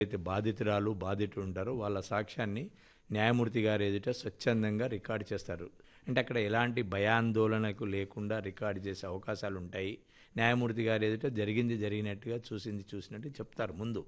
అయితే బాధితురాలు బాధితుడు ఉంటారో వాళ్ళ సాక్ష్యాన్ని న్యాయమూర్తి గారు ఎదుట స్వచ్ఛందంగా రికార్డు చేస్తారు అంటే అక్కడ ఎలాంటి భయాందోళనకు లేకుండా రికార్డు చేసే అవకాశాలు ఉంటాయి న్యాయమూర్తి గారు ఎదుట జరిగింది జరిగినట్టుగా చూసింది చూసినట్టు చెప్తారు ముందు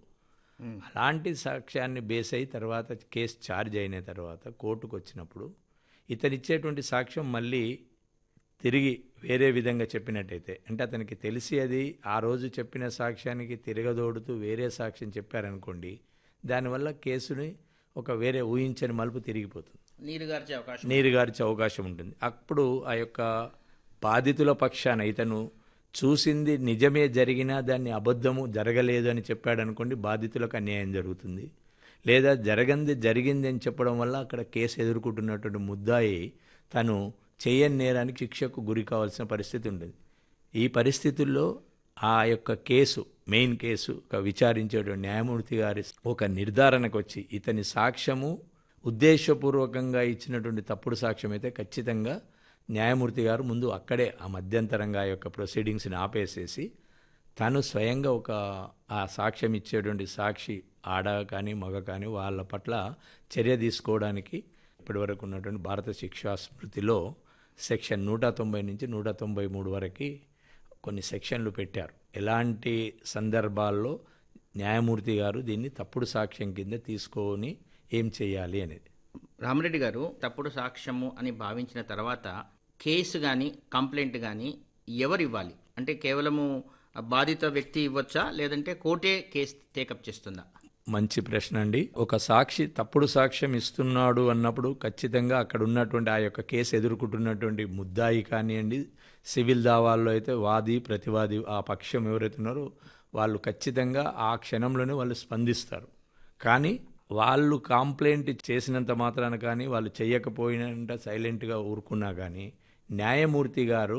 అలాంటి సాక్ష్యాన్ని బేస్ అయి తర్వాత కేసు ఛార్జ్ అయిన తర్వాత కోర్టుకు వచ్చినప్పుడు ఇతనిచ్చేటువంటి సాక్ష్యం మళ్ళీ తిరిగి వేరే విధంగా చెప్పినట్టయితే అంటే అతనికి తెలిసి అది ఆ రోజు చెప్పిన సాక్ష్యానికి తిరగదోడుతూ వేరే సాక్ష్యం చెప్పారనుకోండి దానివల్ల కేసుని ఒక వేరే ఊహించని మలుపు తిరిగిపోతుంది నీరుగార్చే అవకాశం నీరుగార్చే అవకాశం ఉంటుంది అప్పుడు ఆ యొక్క బాధితుల పక్షాన ఇతను చూసింది నిజమే జరిగినా దాన్ని అబద్ధము జరగలేదు అని చెప్పాడు అనుకోండి బాధితులకు అన్యాయం జరుగుతుంది లేదా జరగంది జరిగింది అని చెప్పడం వల్ల అక్కడ కేసు ఎదుర్కొంటున్నటువంటి ముద్దాయి తను చేయని నేరానికి శిక్షకు గురి కావాల్సిన పరిస్థితి ఉంటుంది ఈ పరిస్థితుల్లో ఆ యొక్క కేసు మెయిన్ కేసు ఒక విచారించేటువంటి న్యాయమూర్తి గారి ఒక నిర్ధారణకు వచ్చి ఇతని సాక్ష్యము ఉద్దేశపూర్వకంగా ఇచ్చినటువంటి తప్పుడు సాక్ష్యం అయితే ఖచ్చితంగా న్యాయమూర్తి గారు ముందు అక్కడే ఆ మధ్యంతరంగా ఆ యొక్క ప్రొసీడింగ్స్ని ఆపేసేసి తను స్వయంగా ఒక ఆ సాక్ష్యం ఇచ్చేటువంటి సాక్షి ఆడ కానీ మగ కానీ వాళ్ళ పట్ల చర్య తీసుకోవడానికి ఇప్పటివరకు ఉన్నటువంటి భారత శిక్షా స్మృతిలో సెక్షన్ నూట తొంభై నుంచి నూట తొంభై మూడు వరకు కొన్ని సెక్షన్లు పెట్టారు ఎలాంటి సందర్భాల్లో న్యాయమూర్తి గారు దీన్ని తప్పుడు సాక్ష్యం కింద తీసుకొని ఏం చేయాలి అనేది రామరెడ్డి గారు తప్పుడు సాక్ష్యము అని భావించిన తర్వాత కేసు కానీ కంప్లైంట్ కానీ ఎవరు ఇవ్వాలి అంటే కేవలము ఆ బాధిత వ్యక్తి ఇవ్వచ్చా లేదంటే కోర్టే కేసు టేకప్ చేస్తుందా మంచి ప్రశ్న అండి ఒక సాక్షి తప్పుడు సాక్ష్యం ఇస్తున్నాడు అన్నప్పుడు ఖచ్చితంగా అక్కడ ఉన్నటువంటి ఆ యొక్క కేసు ఎదుర్కొంటున్నటువంటి ముద్దాయి కానివ్వండి సివిల్ దావాల్లో అయితే వాది ప్రతివాది ఆ పక్షం ఎవరైతే ఉన్నారో వాళ్ళు ఖచ్చితంగా ఆ క్షణంలోనే వాళ్ళు స్పందిస్తారు కానీ వాళ్ళు కంప్లైంట్ చేసినంత మాత్రాన కానీ వాళ్ళు చేయకపోయినంత సైలెంట్గా ఊరుకున్నా కానీ న్యాయమూర్తి గారు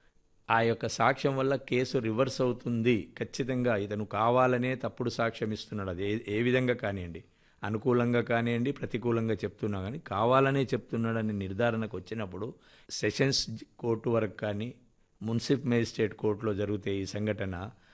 ఆ యొక్క సాక్ష్యం వల్ల కేసు రివర్స్ అవుతుంది ఖచ్చితంగా ఇతను కావాలనే తప్పుడు సాక్ష్యం ఇస్తున్నాడు అది ఏ ఏ విధంగా కానివ్వండి అనుకూలంగా కానివ్వండి ప్రతికూలంగా చెప్తున్నా కానీ కావాలనే చెప్తున్నాడని నిర్ధారణకు వచ్చినప్పుడు సెషన్స్ కోర్టు వరకు కానీ మున్సిపల్ మేజిస్ట్రేట్ కోర్టులో జరిగితే ఈ సంఘటన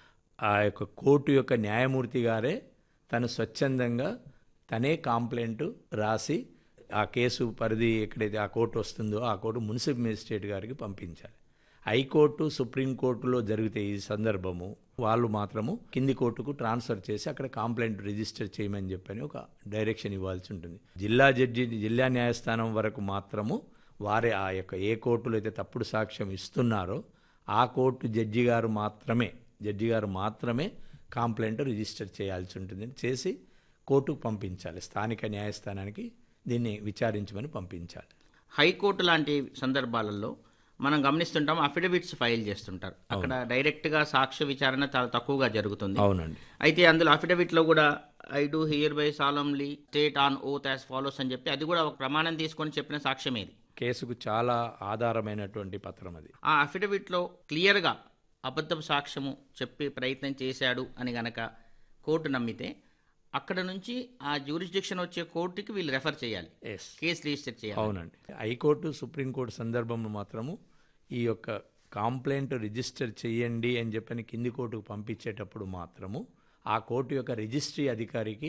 ఆ యొక్క కోర్టు యొక్క న్యాయమూర్తి గారే తను స్వచ్ఛందంగా తనే కాంప్లైంట్ రాసి ఆ కేసు పరిధి ఎక్కడైతే ఆ కోర్టు వస్తుందో ఆ కోర్టు మున్సిపల్ మేజిస్ట్రేట్ గారికి పంపించాలి హైకోర్టు సుప్రీంకోర్టులో జరిగితే ఈ సందర్భము వాళ్ళు మాత్రము కింది కోర్టుకు ట్రాన్స్ఫర్ చేసి అక్కడ కంప్లైంట్ రిజిస్టర్ చేయమని చెప్పని ఒక డైరెక్షన్ ఇవ్వాల్సి ఉంటుంది జిల్లా జడ్జి జిల్లా న్యాయస్థానం వరకు మాత్రము వారే ఆ యొక్క ఏ కోర్టులో అయితే తప్పుడు సాక్ష్యం ఇస్తున్నారో ఆ కోర్టు జడ్జి గారు మాత్రమే జడ్జి గారు మాత్రమే కంప్లైంట్ రిజిస్టర్ చేయాల్సి ఉంటుంది చేసి కోర్టుకు పంపించాలి స్థానిక న్యాయస్థానానికి దీన్ని విచారించమని పంపించాలి హైకోర్టు లాంటి సందర్భాలలో మనం గమనిస్తుంటాం అఫిడవిట్స్ ఫైల్ చేస్తుంటారు అక్కడ డైరెక్ట్గా సాక్ష్య విచారణ చాలా తక్కువగా జరుగుతుంది అవునండి అయితే అందులో అఫిడవిట్లో కూడా I do hereby solemnly state on oath as follows అని చెప్పి అది కూడా ఒక ప్రమాణం తీసుకొని చెప్పిన సాక్ష్యం ఏది కేసుకు చాలా ఆధారమైనటువంటి పత్రం అది ఆ అఫిడవిట్లో క్లియర్గా అబద్ధపు సాక్ష్యము చెప్పి ప్రయత్నం చేశాడు అని గనక కోర్టు నమ్మితే అక్కడ నుంచి ఆ జ్యూరిస్డిక్షన్ వచ్చే కోర్టుకి వీళ్ళు రెఫర్ చేయాలి ఎస్ కేసు రిజిస్టర్ చేయాలి అవునండి హైకోర్టు సుప్రీంకోర్టు సందర్భంలో మాత్రము ఈ యొక్క కంప్లైంట్ రిజిస్టర్ చేయండి అని చెప్పని కింది కోర్టుకు పంపించేటప్పుడు మాత్రము ఆ కోర్టు యొక్క రిజిస్ట్రీ అధికారికి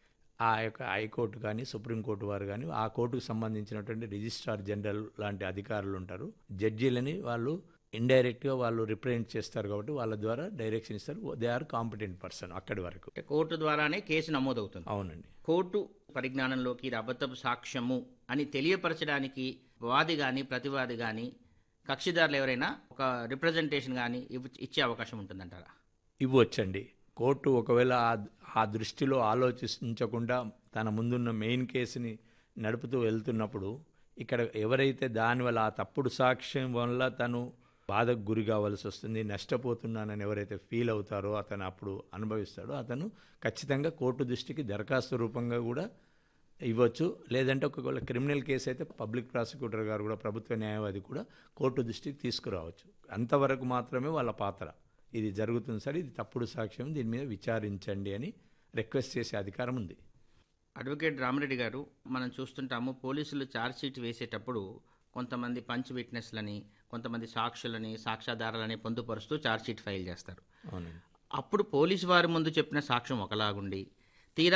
ఆ యొక్క హైకోర్టు కానీ సుప్రీంకోర్టు వారు కానీ ఆ కోర్టుకు సంబంధించినటువంటి రిజిస్ట్రార్ జనరల్ లాంటి అధికారులు ఉంటారు జడ్జీలని వాళ్ళు ఇండైరెక్ట్గా వాళ్ళు రిప్రజెంట్ చేస్తారు కాబట్టి వాళ్ళ ద్వారా డైరెక్షన్ ఇస్తారు దే ఆర్ కాంపిటెంట్ పర్సన్ అక్కడి వరకు అంటే కోర్టు ద్వారానే కేసు నమోదవుతుంది అవునండి కోర్టు పరిజ్ఞానంలోకి ఇది అబద్ధపు సాక్ష్యము అని తెలియపరచడానికి వాది కానీ ప్రతివాది కానీ కక్షిదారులు ఎవరైనా ఒక రిప్రజెంటేషన్ కానీ ఇచ్చే అవకాశం ఉంటుందంటారా ఇవ్వచ్చండి కోర్టు ఒకవేళ ఆ- ఆ దృష్టిలో ఆలోచించకుండా తన ముందున్న మెయిన్ కేసుని నడుపుతూ వెళ్తున్నప్పుడు ఇక్కడ ఎవరైతే దానివల్ల ఆ తప్పుడు సాక్ష్యం వల్ల తను బాధకు గురి కావాల్సి వస్తుంది నష్టపోతున్నానని ఎవరైతే ఫీల్ అవుతారో అతను అప్పుడు అనుభవిస్తాడో అతను ఖచ్చితంగా కోర్టు దృష్టికి దరఖాస్తు రూపంగా కూడా ఇవ్వచ్చు లేదంటే ఒకవేళ క్రిమినల్ కేసు అయితే పబ్లిక్ ప్రాసిక్యూటర్ గారు కూడా ప్రభుత్వ న్యాయవాది కూడా కోర్టు దృష్టికి తీసుకురావచ్చు అంతవరకు మాత్రమే వాళ్ళ పాత్ర ఇది జరుగుతుంది సార్ ఇది తప్పుడు సాక్ష్యం దీని మీద విచారించండి అని రిక్వెస్ట్ చేసే అధికారం ఉంది అడ్వకేట్ రామరెడ్డి గారు మనం చూస్తుంటాము పోలీసులు ఛార్జ్ షీట్ వేసేటప్పుడు కొంతమంది పంచ్ విట్నెస్లని కొంతమంది సాక్షులని సాక్ష్యాధారాలని పొందుపరుస్తూ ఛార్జ్ షీట్ ఫైల్ చేస్తారు అవునండి అప్పుడు పోలీసు వారి ముందు చెప్పిన సాక్ష్యం ఒకలాగుండి